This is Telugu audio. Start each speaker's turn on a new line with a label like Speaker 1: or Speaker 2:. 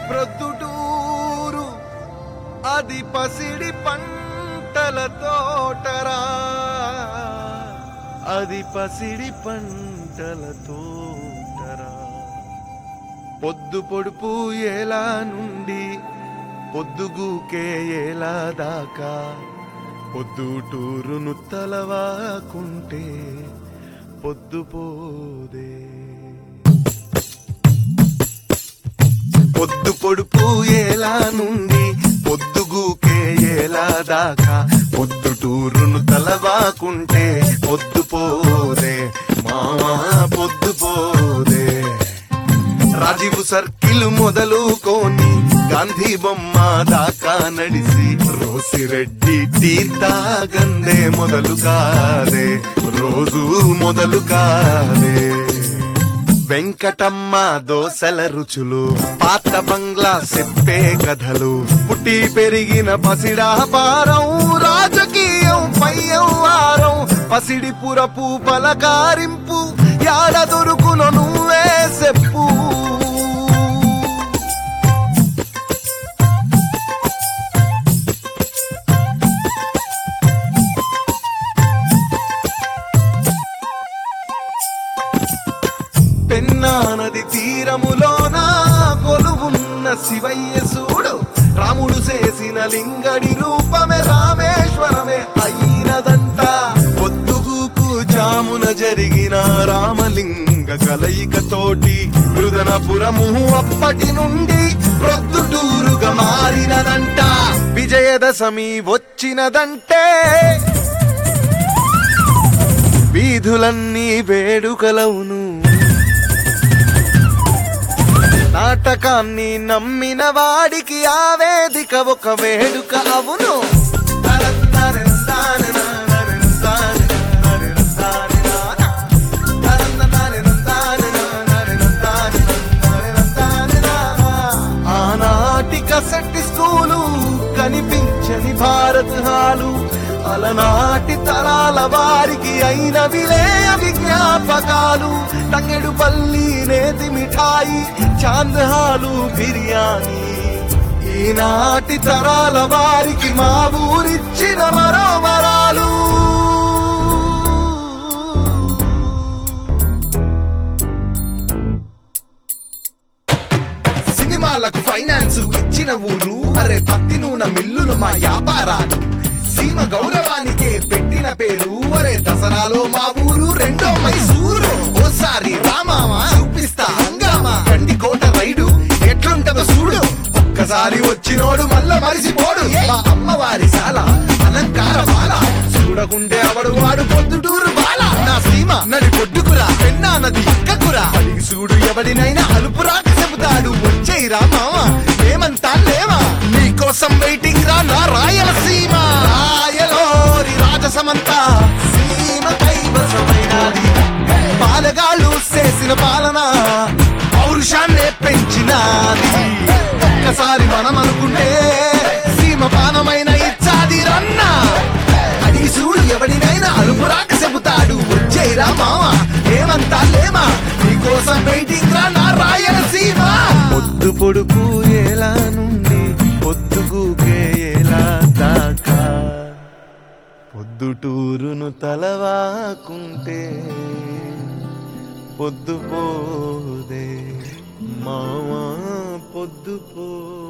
Speaker 1: ప్రొద్దుటూరు అది పసిడి పంటల తోటరా అది పసిడి పంటల తోటరా పొద్దు పొడుపు ఎలా నుండి పొద్దుగూకే ఎలా దాకా పొద్దుటూరును తలవాకుంటే పొద్దుపోదే పొద్దు పొడుపు ఎలా నుండి పొద్దుగూకే ఎలా దాకా పొద్దుటూరును తలవాకుంటే పొద్దుపోదే మామా పొద్దుపోదే రాజీవ్ సర్కిల్ మొదలుకొని గాంధీ బొమ్మ దాకా నడిసి రోసిరెడ్డి తీర్థాగందే మొదలు కాదే రోజు మొదలు కాదే వెంకటమ్మ దోసల రుచులు పాత బంగ్లా చెప్పే కథలు పుట్టి పెరిగిన పసిడాపారం రాజకీయం పయ్యవారం పసిడి పురపు పలకారింపు యాడ దొరుకును నువ్వే చెప్పు పెన్నా నది తీరములోన కొలువున్న శివయ్య సూడు రాముడు చేసిన లింగడి రూపమే రామేశ్వరమే అయినదంట పొద్దుగూకు జామున జరిగిన రామలింగ కలయిక తోటి మృదనపురము అప్పటి నుండి ప్రొద్దుటూరుగా మారినదంట విజయదశమి వచ్చినదంటే వీధులన్నీ వేడుకలవును నాటకాన్ని నమ్మిన వాడికి ఆ వేదిక ఒక వేడుక అవును ఆనాటి కసట్టి స్కూలు కనిపించని భారత్ హాలు అలనాటి తరాల వారికి అయిన విలేయ విజ్ఞాపకాలు తంగెడు పల్లి నేతి మిఠాయి చాంద్ హాలు బిర్యానీ ఈనాటి తరాల వారికి మా ఊరిచ్చిన మరో వరాలు సినిమాలకు ఫైనాన్స్ ఇచ్చిన ఊరు అరే పత్తి నూనె మిల్లులు మా వ్యాపారాలు సీమ గౌరవానికే పెట్టిన పేరు అరే దసరాలో మా ఊరు రెండో మైసూరు ఓసారి రామావా చూపిస్తా హంగామా కండి కోట రైడు ఎట్లుంటదో చూడు ఒక్కసారి వచ్చినోడు మళ్ళా మరిసిపోడు మా అమ్మవారి సాల అలంకార బాల చూడకుంటే అవడు వాడు పొద్దుటూరు బాల నా సీమ నడి పొడ్డుకురా పెన్నా నది ఎక్కకురా అడిగి చూడు ఎవడినైనా అలుపురాక చెబుతాడు వచ్చేయిరా మామ ఏమంతా లేవా నీకోసం వెయిటింగ్ రా నా రాయలసీమ రాయలోరి రాజసమంతా సీమ కైవసమైనది పాలగాళ్ళు చేసిన పాలన పౌరుషాన్నే పెంచినది ఒక్కసారి మనం అనుకుంటే సీమ పానమైన ఇచ్చాది రన్నా అడిగి చూడు ఎవడినైనా అలుపురాక చెబుతాడు వచ్చేయిరా మామ ఏమంతా లేమా నీకోసం వెయిటింగ్ రా నా రాయలసీమ పొద్దు పొడుపు ఎలా నుండి పొద్దుగూకే ఎలా దాకా పొద్దుటూరును తలవాకుంటే పొద్దుపోదే మామా పొద్దుపో